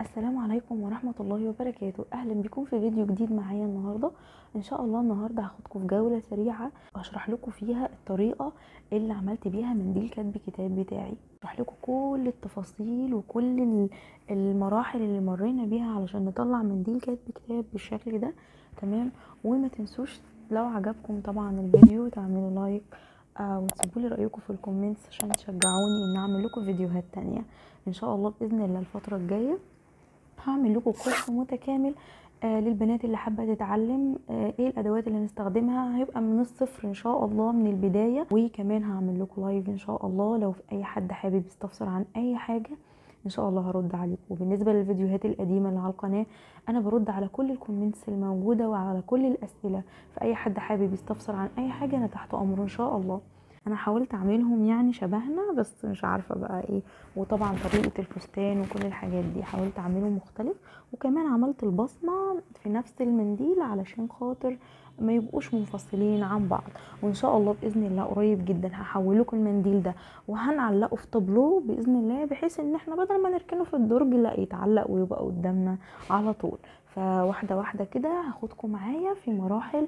السلام عليكم ورحمة الله وبركاته اهلا بكم في فيديو جديد معايا النهاردة ان شاء الله النهاردة هاخدكم في جولة سريعة واشرح لكم فيها الطريقة اللي عملت بيها منديل كتب كتاب بتاعي اشرح لكم كل التفاصيل وكل ال- المراحل اللي مرينا بيها علشان نطلع منديل كتب كتاب بالشكل ده تمام وما تنسوش لو عجبكم طبعا الفيديو تعملوا لايك آه وتسيبوا لي رايكم في الكومنتس عشان تشجعوني ان اعمل لكم فيديوهات تانية ان شاء الله باذن الله الفتره الجايه هعمل لكم كورس متكامل آه للبنات اللي حابه تتعلم آه ايه الادوات اللي هنستخدمها هيبقى من الصفر ان شاء الله من البدايه وكمان هعمل لكم لايف ان شاء الله لو في اي حد حابب يستفسر عن اي حاجه ان شاء الله هرد عليكم وبالنسبه للفيديوهات القديمه اللي على القناه انا برد على كل الكومنتس الموجوده وعلى كل الاسئله فاي حد حابب يستفسر عن اي حاجه انا تحت امره ان شاء الله انا حاولت اعملهم يعني شبهنا بس مش عارفه بقى ايه وطبعا طريقه الفستان وكل الحاجات دي حاولت اعمله مختلف وكمان عملت البصمه في نفس المنديل علشان خاطر ما يبقوش منفصلين عن بعض وان شاء الله باذن الله قريب جدا هحول لكم المنديل ده وهنعلقه في طابلوه باذن الله بحيث ان احنا بدل ما نركنه في الدرج لا يتعلق ويبقى قدامنا على طول فواحده واحده كده هاخدكم معايا في مراحل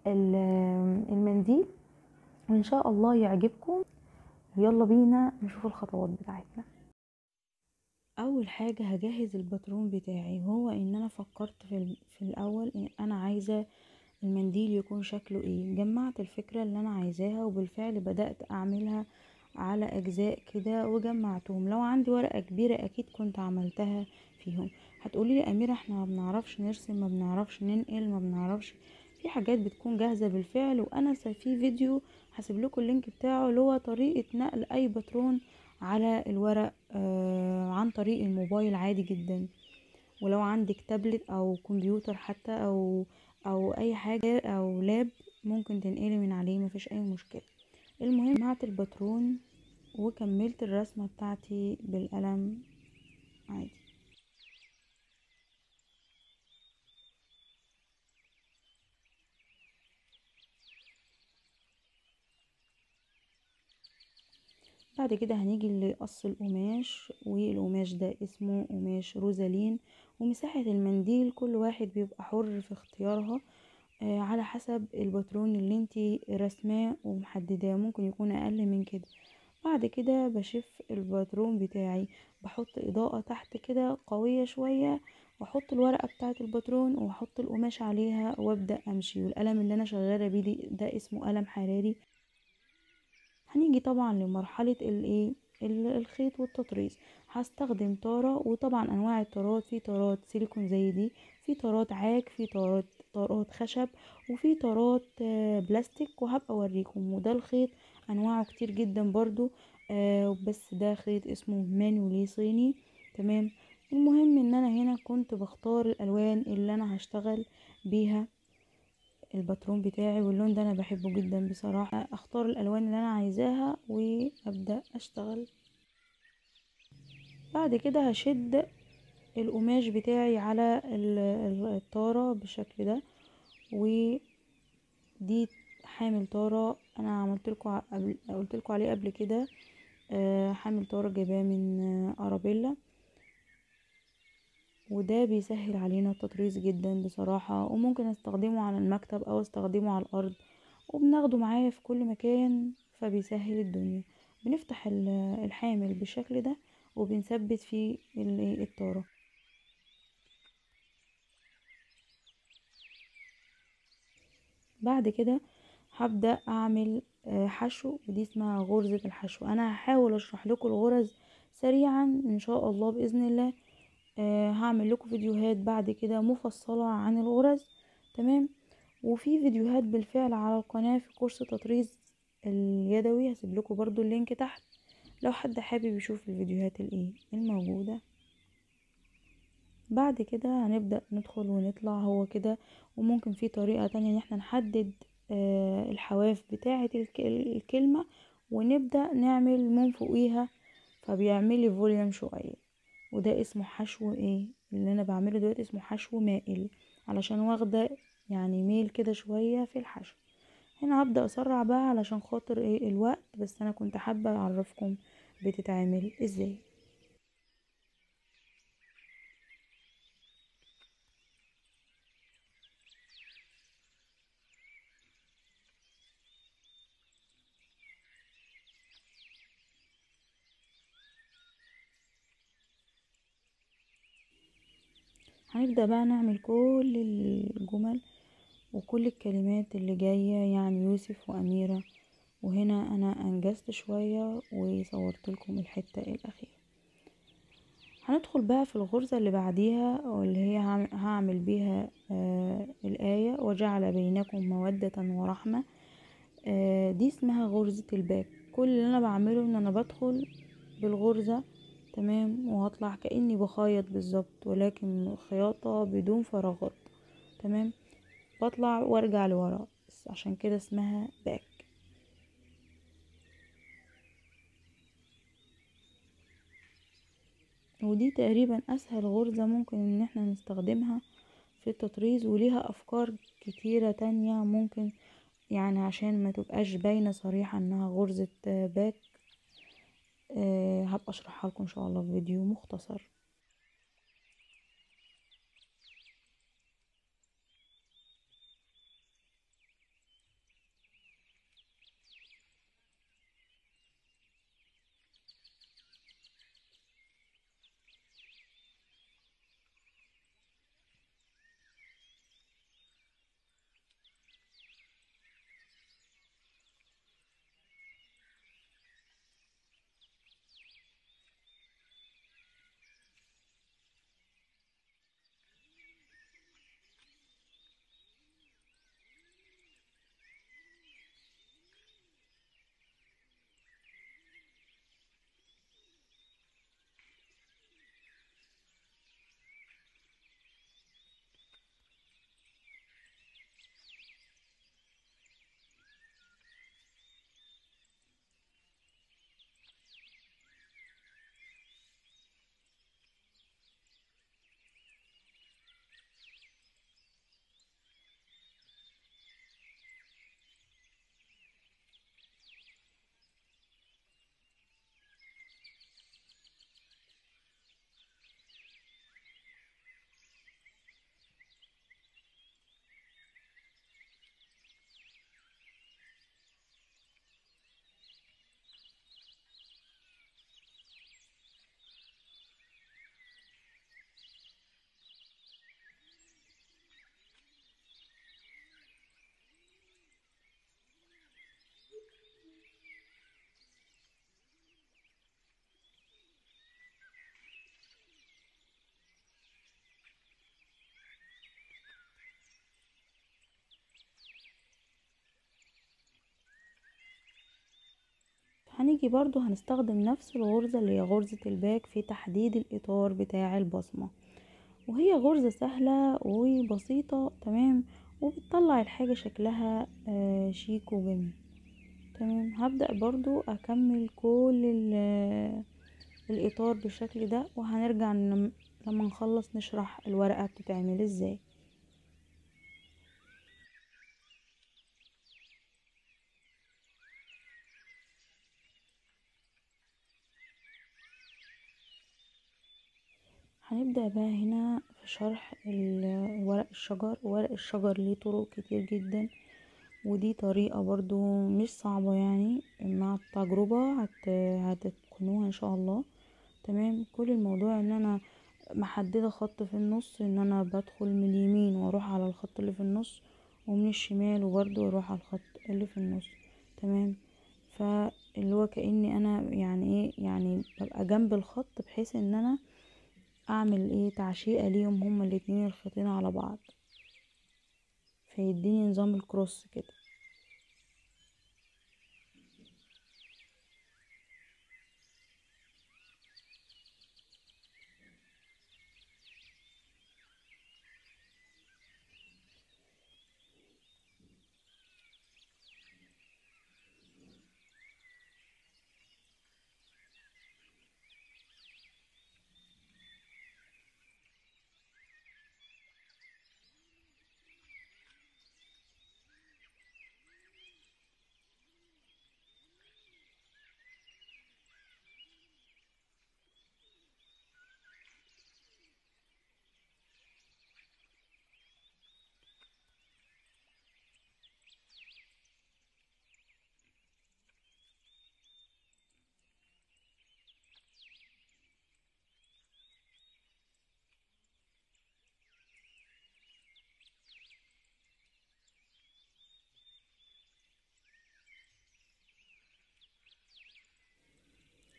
المنديل وان شاء الله يعجبكم يلا بينا نشوف الخطوات بتاعتنا اول حاجه هجهز الباترون بتاعي وهو ان انا فكرت في, في الاول ان انا عايزه المنديل يكون شكله ايه جمعت الفكره اللي انا عايزاها وبالفعل بدات اعملها على اجزاء كده وجمعتهم لو عندي ورقه كبيره اكيد كنت عملتها فيهم هتقولي لي اميره احنا ما بنعرفش نرسم ما بنعرفش ننقل ما بنعرفش في حاجات بتكون جاهزه بالفعل وانا في فيديو هسيب لكم اللينك بتاعه اللي هو طريقه نقل اي باترون على الورق آه عن طريق الموبايل عادي جدا ولو عندك تابلت او كمبيوتر حتى او او اي حاجه او لاب ممكن تنقلي من عليه مفيش اي مشكله المهم جمعت الباترون وكملت الرسمه بتاعتي بالقلم عادي بعد كده هنيجي لقص القماش والقماش ده اسمه قماش روزالين ومساحة المنديل كل واحد بيبقى حر في اختيارها آه على حسب الباترون اللي انتي رسماه ومحدداه ممكن يكون اقل من كده بعد كده بشف الباترون بتاعي بحط اضاءة تحت كده قوية شوية واحط الورقة بتاعة الباترون واحط القماش عليها وابدأ امشي والقلم اللي انا شغالة بيه ده اسمه قلم حراري هنيجي طبعا لمرحلة الايه الخيط والتطريز هستخدم طارة وطبعا انواع الطارات في طارات سيليكون زي دي في طارات عاج في طارات طارات خشب وفي طارات بلاستيك وهبقى اوريكم وده الخيط انواعه كتير جدا برضو آه بس ده خيط اسمه مانولي صيني تمام المهم ان انا هنا كنت بختار الالوان اللي انا هشتغل بيها الباترون بتاعي واللون ده انا بحبه جدا بصراحة اختار الالوان اللي انا عايزاها وابدأ اشتغل بعد كده هشد القماش بتاعي على الطارة بالشكل ده ودي حامل طارة انا عملت لكم قلت لكم عليه قبل كده حامل طارة جايباه من ارابيلا وده بيسهل علينا التطريز جدا بصراحة وممكن استخدمه على المكتب او استخدمه على الارض وبناخده معايا في كل مكان فبيسهل الدنيا بنفتح الحامل بالشكل ده وبنثبت فيه الطارة بعد كده هبدأ اعمل حشو ودي اسمها غرزة الحشو انا هحاول اشرح لكم الغرز سريعا ان شاء الله باذن الله أه هعمل لكم فيديوهات بعد كده مفصلة عن الغرز تمام وفي فيديوهات بالفعل على القناة في كورس تطريز اليدوي هسيب لكم برضو اللينك تحت لو حد حابب يشوف الفيديوهات الايه الموجودة بعد كده هنبدأ ندخل ونطلع هو كده وممكن في طريقة تانية ان احنا نحدد أه الحواف بتاعة الكلمة ونبدأ نعمل من فوقيها فبيعملي فوليوم شوية وده اسمه حشو ايه اللي انا بعمله دلوقتي اسمه حشو مائل علشان واخده يعني ميل كده شويه في الحشو هنا هبدا اسرع بقى علشان خاطر ايه الوقت بس انا كنت حابه اعرفكم بتتعمل ازاي هنبدأ بقى نعمل كل الجمل وكل الكلمات اللي جاية يعني يوسف وأميرة وهنا أنا أنجزت شوية وصورت لكم الحتة الأخيرة هندخل بقى في الغرزة اللي بعديها واللي هي هعمل بيها آه الآية وجعل بينكم مودة ورحمة آه دي اسمها غرزة الباك كل اللي أنا بعمله إن أنا بدخل بالغرزة تمام وهطلع كأني بخيط بالظبط ولكن خياطة بدون فراغات تمام بطلع وارجع لورا بس عشان كده اسمها باك ودي تقريبا اسهل غرزة ممكن ان احنا نستخدمها في التطريز وليها افكار كتيرة تانية ممكن يعني عشان ما تبقاش باينة صريحة انها غرزة باك أه هبقى اشرحها لكم ان شاء الله في فيديو مختصر هنيجي برضو هنستخدم نفس الغرزة اللي هي غرزة الباك في تحديد الإطار بتاع البصمة وهي غرزة سهلة وبسيطة تمام وبتطلع الحاجة شكلها آه شيك وجميل تمام هبدأ برضو أكمل كل الإطار بالشكل ده وهنرجع لما نخلص نشرح الورقة بتتعمل ازاي هنبدأ بقى هنا في شرح ورق الشجر ورق الشجر ليه طرق كتير جدا ودي طريقة برضو مش صعبة يعني مع التجربة هت... هتتقنوها ان شاء الله تمام كل الموضوع ان انا محددة خط في النص ان انا بدخل من اليمين واروح على الخط اللي في النص ومن الشمال وبرضو اروح على الخط اللي في النص تمام فاللي هو كأني انا يعني ايه يعني ببقى جنب الخط بحيث ان انا اعمل ايه تعشيقة ليهم هما الاتنين الخيطين على بعض فيديني نظام الكروس كده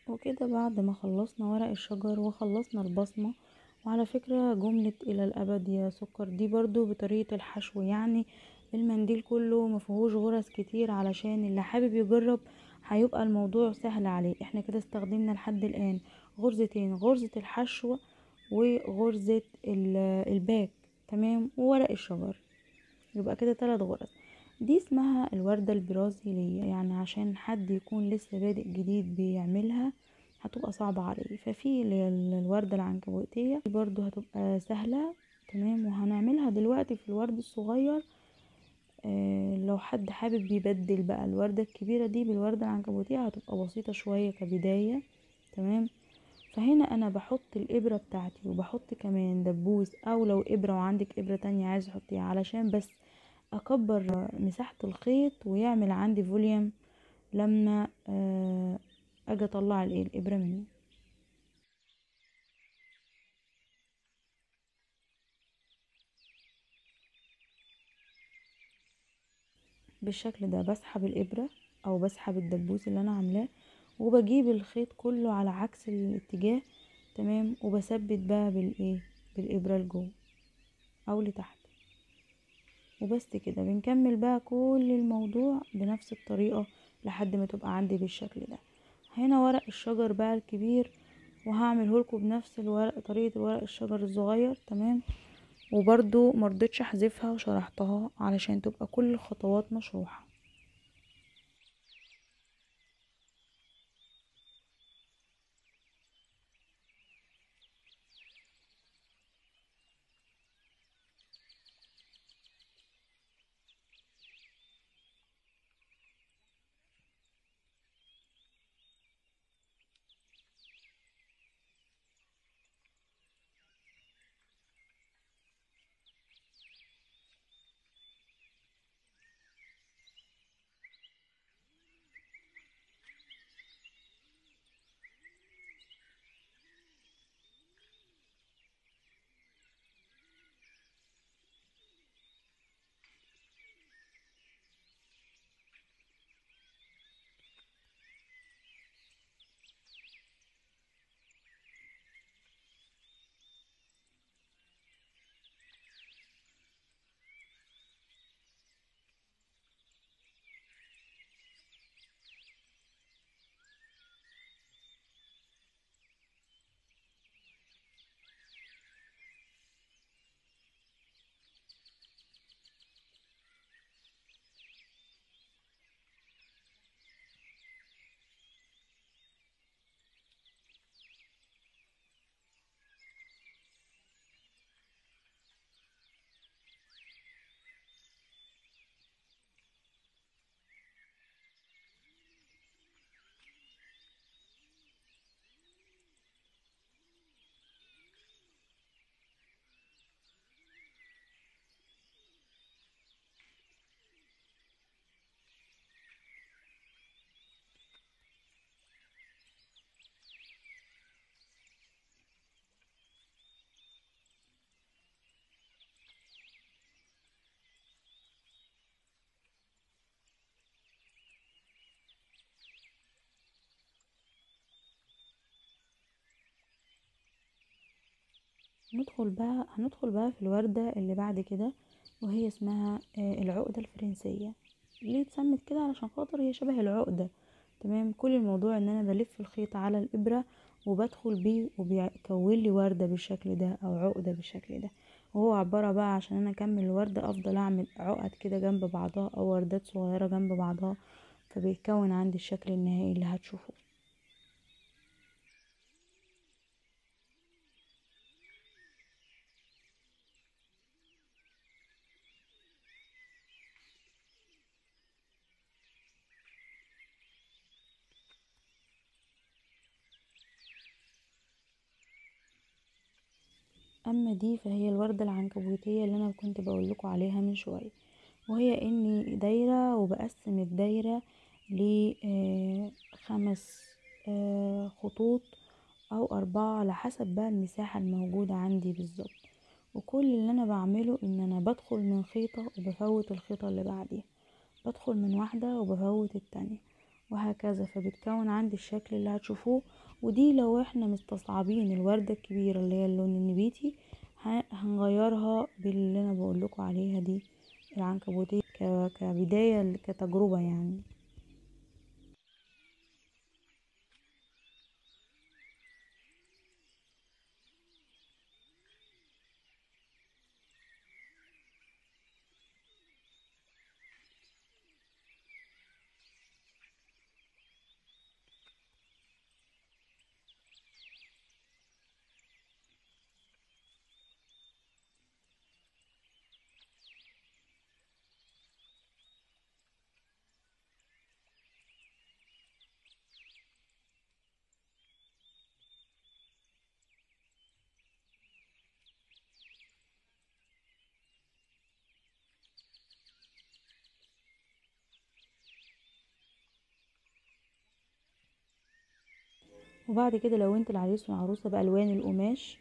وكده بعد ما خلصنا ورق الشجر وخلصنا البصمة وعلى فكرة جملة الى الابد يا سكر دي برضو بطريقة الحشو يعني المنديل كله مفيهوش غرز كتير علشان اللي حابب يجرب هيبقى الموضوع سهل عليه احنا كده استخدمنا لحد الان غرزتين غرزة الحشو وغرزة الباك تمام وورق الشجر يبقى كده تلات غرز دي اسمها الوردة البرازيلية يعني عشان حد يكون لسه بادئ جديد بيعملها هتبقى صعبة عليه ففي الوردة العنكبوتية دي برضو هتبقى سهلة تمام وهنعملها دلوقتي في الورد الصغير آه لو حد حابب يبدل بقى الوردة الكبيرة دي بالوردة العنكبوتية هتبقى بسيطة شوية كبداية تمام فهنا انا بحط الابرة بتاعتي وبحط كمان دبوس او لو ابرة وعندك ابرة تانية عايز تحطيها علشان بس اكبر مساحة الخيط ويعمل عندي فوليوم لما اجي اطلع الابرة منه بالشكل ده بسحب الابرة او بسحب الدبوس اللي انا عاملاه وبجيب الخيط كله على عكس الاتجاه تمام وبثبت بقى بالايه بالابره لجوه او لتحت وبس كده بنكمل بقى كل الموضوع بنفس الطريقه لحد ما تبقى عندي بالشكل ده هنا ورق الشجر بقى الكبير وهعمله لكم بنفس الورق طريقه الورق الشجر الصغير تمام وبرده مرضتش احذفها وشرحتها علشان تبقى كل الخطوات مشروحه ندخل بقى هندخل بقى في الوردة اللي بعد كده وهي اسمها العقدة الفرنسية ليه اتسمت كده علشان خاطر هي شبه العقدة تمام كل الموضوع ان انا بلف الخيط على الابرة وبدخل بيه وبيكون لي وردة بالشكل ده او عقدة بالشكل ده وهو عبارة بقى عشان انا اكمل الوردة افضل اعمل عقد كده جنب بعضها او وردات صغيرة جنب بعضها فبيتكون عندي الشكل النهائي اللي هتشوفوه اما دي فهي الوردة العنكبوتية اللي انا كنت بقولكوا عليها من شوية وهي اني دايرة وبقسم الدايرة لخمس خطوط او اربعة على حسب بقى المساحة الموجودة عندي بالظبط وكل اللي انا بعمله ان انا بدخل من خيطة وبفوت الخيطة اللي بعديها بدخل من واحدة وبفوت التانية وهكذا فبتكون عندي الشكل اللي هتشوفوه ودي لو احنا مستصعبين الوردة الكبيرة اللي هي اللون النبيتي هنغيرها باللي انا بقولكوا عليها دي العنكبوتية كبداية كتجربة يعني وبعد كده لونت العريس والعروسة بألوان القماش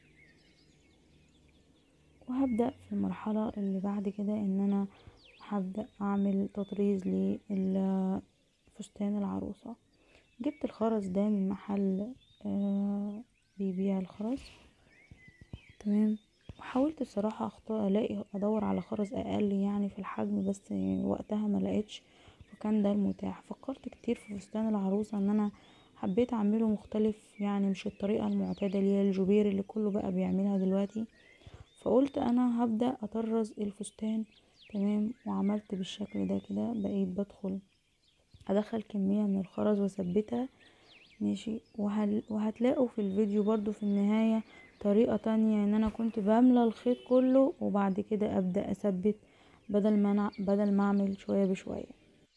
وهبدأ في المرحلة اللي بعد كده ان انا هبدأ اعمل تطريز لفستان العروسة جبت الخرز ده من محل آه بيبيع الخرز تمام وحاولت الصراحة اختار الاقي ادور على خرز اقل يعني في الحجم بس وقتها ما لقيتش فكان ده المتاح فكرت كتير في فستان العروسة ان انا حبيت اعمله مختلف يعني مش الطريقة المعتادة اللي هي الجبير اللي كله بقى بيعملها دلوقتي فقلت انا هبدأ اطرز الفستان تمام وعملت بالشكل ده كده بقيت بدخل ادخل كمية من الخرز واثبتها ماشي وهل وهتلاقوا في الفيديو برضو في النهاية طريقة تانية ان انا كنت بملى الخيط كله وبعد كده ابدأ اثبت بدل ما أنا بدل ما اعمل شوية بشوية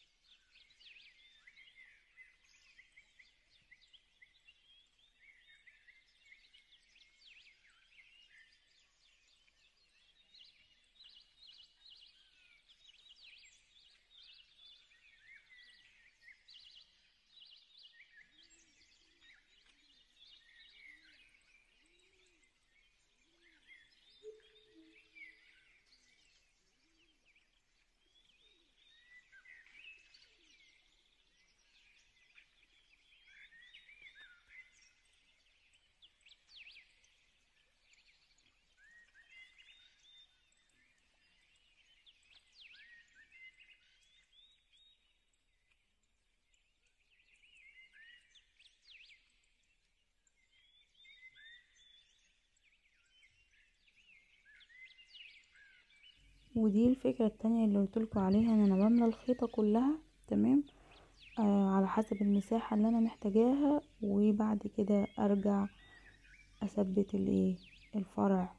ودي الفكرة التانية اللي قلتلكوا عليها ان انا بملى الخيطة كلها تمام آه على حسب المساحة اللي انا محتاجاها وبعد كده ارجع اثبت الايه الفرع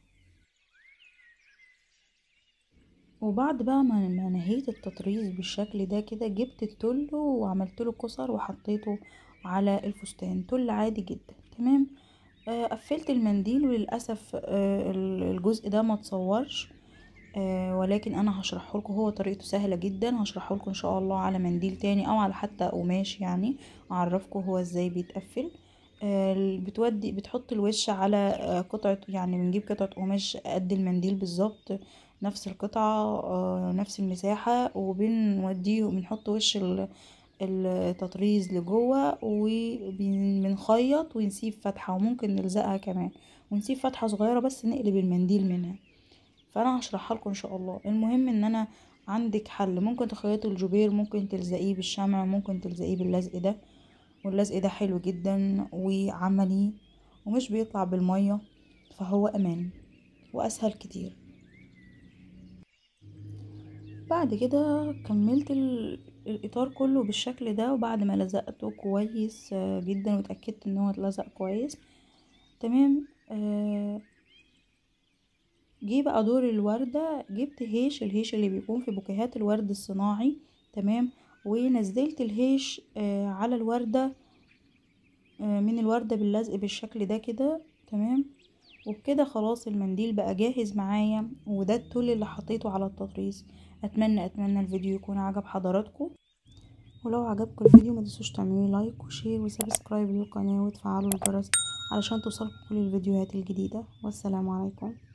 وبعد بقى ما نهيت التطريز بالشكل ده كده جبت التل وعملت له كسر وحطيته على الفستان تل عادي جدا تمام آه قفلت المنديل وللاسف آه الجزء ده ما تصورش آه ولكن انا هشرحه لكم هو طريقته سهله جدا هشرحه لكم ان شاء الله على منديل تاني او على حتى قماش يعني اعرفكم هو ازاي بيتقفل آه بتودي بتحط الوش على آه قطعه يعني بنجيب قطعه قماش قد المنديل بالظبط نفس القطعه نفس المساحه وبنوديه وبنحط وش التطريز لجوه وبنخيط ونسيب فتحه وممكن نلزقها كمان ونسيب فتحه صغيره بس نقلب المنديل منها فانا هشرحها لكم ان شاء الله المهم ان انا عندك حل ممكن تخيطي الجبير ممكن تلزقيه بالشمع ممكن تلزقيه باللزق ده واللزق ده حلو جدا وعملي ومش بيطلع بالمية فهو امان واسهل كتير بعد كده كملت الاطار كله بالشكل ده وبعد ما لزقته كويس جدا واتاكدت ان هو اتلزق كويس تمام آه جه بقى دور الوردة جبت هيش الهيش اللي بيكون في بوكيهات الورد الصناعي تمام ونزلت الهيش آه على الوردة آه من الوردة باللزق بالشكل ده كده تمام وبكده خلاص المنديل بقى جاهز معايا وده التول اللي حطيته على التطريز اتمنى اتمنى الفيديو يكون عجب حضراتكم ولو عجبكم الفيديو ما تنسوش تعملوا لايك وشير وسبسكرايب للقناه وتفعلوا الجرس علشان توصلكم كل الفيديوهات الجديده والسلام عليكم